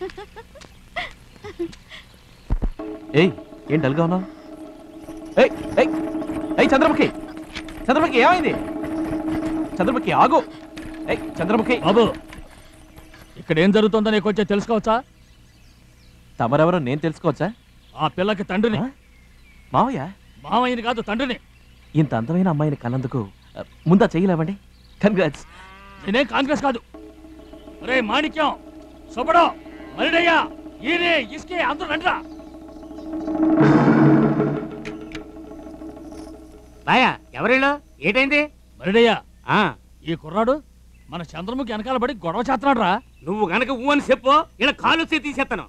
ఏయ్ ఏం డల్గా ఉన్నావు ఏయ్ ఏయ్ ఏయ్ చంద్రముఖి చంద్రముఖి ఏమైంది చంద్రముఖి ఆగు ఏయ్ చంద్రముఖి బాబు ఇక్కడ ఏం జరుగుతుందో నీకు వచ్చే తెలుసుకోవచ్చా తమరెవరో నేను తెలుసుకోవచ్చా ఆ పిల్లకి తండ్రిని ఆ? మావయ్య మామయ్యని కాదు తండ్రిని ఇంత అందమైన అమ్మాయిని కన్నందుకు ఆ, ముందా చెయ్యలేవండి కంగ్రాట్స్ నేనేం కాంగ్రెస్ కాదు రే మాణిక్యం సుబ్బడం మరిడయ్య ఈయనే ఇసుకే అందరూ రండిరా రాయా ఎవరిలో ఏటైంది మరిడయ్య ఆ ఈ కుర్రాడు మన చంద్రముఖి వెనకాల పడి గొడవ చేస్తున్నాడు రా నువ్వు గనక ఊ అని చెప్పు ఇలా కాలు వచ్చి తీసేస్తాను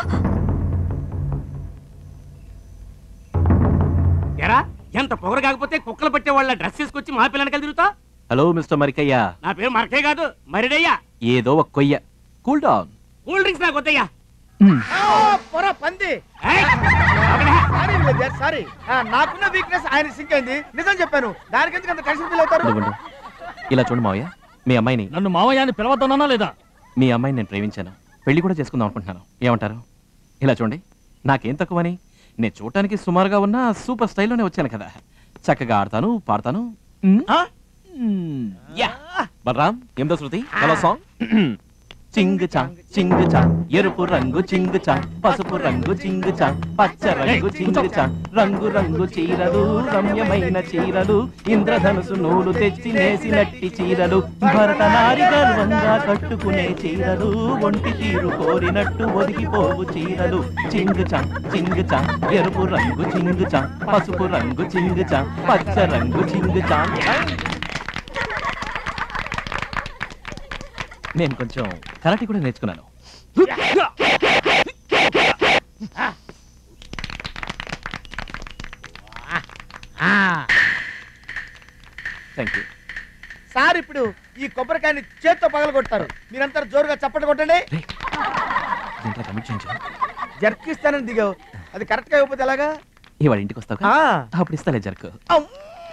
ఎరా ఎంత పొగరు కాకపోతే కుక్కలు పట్టే వాళ్ళ డ్రెస్ తీసుకొచ్చి మా పిల్లలకి తిరుగుతా హలో మిస్టర్ మరికయ్య నా పేరు మరకే కాదు మరిడయ్యా ఏదో ఒక కొయ్య కూల్ డౌన్ కూల్ డ్రింక్స్ నాకు వద్దయ్యా పొర పంది ఏయ్, ఆగనే. సారీ విలేజర్ సారీ నాకున్న వీక్నెస్ ఆయన సింక్ అయింది నిజం చెప్పాను దానికి ఎందుకు అంత టెన్షన్ ఫీల్ అవుతారు నువ్వుండు. ఇలా చూడు మావయ్య మీ అమ్మాయిని నన్ను మామయ్య అని పిలవద్దన్నా లేదా మీ అమ్మాయిని నేను ప్రేమించాను పెళ్లి కూడా చేసుకుందాం అనుకుంటున్నాను ఏమంటారు ఇలా చూడండి నాకేం తక్కువని నేను చూడటానికి సుమారుగా ఉన్న సూపర్ స్టైల్లోనే వచ్చాను కదా చక్కగా ఆడతాను పాడతాను మ్? ఆ? మ్, యా. బలరాం ఏందో శృతి హలో సాంగ్ చింగు చా చింగు చా ఎరుపు రంగు చింగు చా పసుపు రంగు చింగు చా పచ్చ రంగు చింగు చా రంగు రంగు చీరలు రమ్యమైన చీరలు ఇంద్రధనుసు నూలు తెచ్చి నేసినట్టి చీరలు భరతనారి గర్వంగా కట్టుకునే చీరలు ఒంటి తీరు కోరినట్టు ఒదిగిపోవు చీరలు చింగు చా చింగు చా ఎరుపు రంగు చింగు చా పసుపు రంగు చింగు చా పచ్చ రంగు చింగు చా నేను కొంచెం కరాటే కూడా నేర్చుకున్నాను థ్యాంక్ యూ సార్ ఇప్పుడు ఈ కొబ్బరికాయని చేత్తో పగల కొడతారు మీరంతా జోరుగా చప్పట్లు కొట్టండి దీంట్లో కమిట్ చేయించు జర్కిస్తానని దిగావు అది కరెక్ట్ గా ఇవ్వకపోతే ఎలాగా ఇవాళ ఇంటికి వస్తావు ఆ. అప్పుడు ఇస్తాలే జరుకు అమ్.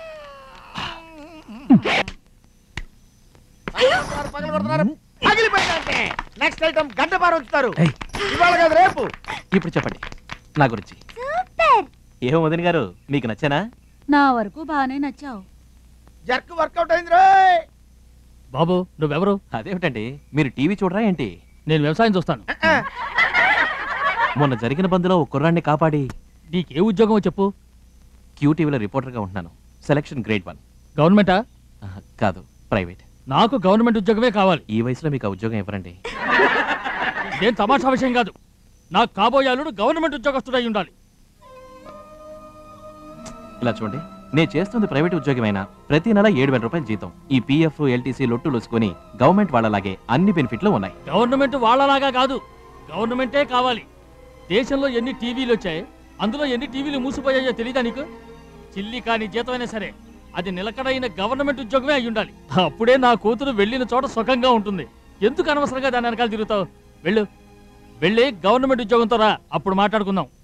పగలగొడుతున్నారు, పగలగొడుతున్నారు. పగిలిపోయిందంటే నెక్స్ట్ ఐటమ్ గంట పార ఉంచుతారు ఏయ్. ఇవాళ కాదు రేపు ఇప్పుడు చెప్పండి నా గురించి ఏమో వదిన గారు మీకు నచ్చానా నా వరకు బాగానే నచ్చావు జర్క్ వర్కౌట్ అయింది రోయ్ బాబు నువ్వెవరు అదేమిటండి మీరు టీవీ చూడరా ఏంటి నేను వ్యవసాయం చూస్తాను మొన్న జరిగిన బందులో ఒక కుర్రాన్ని కాపాడి నీకే ఉద్యోగమో చెప్పు క్యూ టీవీలో రిపోర్టర్గా ఉంటున్నాను సెలక్షన్ గ్రేడ్ వన్ గవర్నమెంటా కాదు ప్రైవేట్ నాకు గవర్నమెంట్ ఉద్యోగమే కావాలి ఈ వయసులో మీకు ఆ ఉద్యోగం ఇవ్వరండి ఇదేం తమాషా విషయం కాదు నాకు కాబోయే అల్లుడు గవర్నమెంట్ ఉద్యోగస్తుడై ఉండాలి ఇలా చూడండి నేను చేస్తుంది ప్రైవేట్ ఉద్యోగమైనా ప్రతి నెల ఏడు వేల రూపాయలు జీతం ఈ పీఎఫ్ ఎల్టీసీ లొట్టు లొసుకొని గవర్నమెంట్ వాళ్ళలాగే అన్ని బెనిఫిట్లు ఉన్నాయి గవర్నమెంట్ వాళ్ళలాగా కాదు గవర్నమెంటే కావాలి దేశంలో ఎన్ని టీవీలు వచ్చాయి అందులో ఎన్ని టీవీలు మూసిపోయాయో తెలియదా నీకు చిల్లి కాని జీతమైనా సరే అది నిలకడైన గవర్నమెంట్ ఉద్యోగమే అయి ఉండాలి అప్పుడే నా కూతురు వెళ్ళిన చోట సుఖంగా ఉంటుంది ఎందుకు అనవసరంగా దాని వెనకాల తిరుగుతావు వెళ్ళు వెళ్ళి గవర్నమెంట్ ఉద్యోగంతో రా అప్పుడు మాట్లాడుకుందాం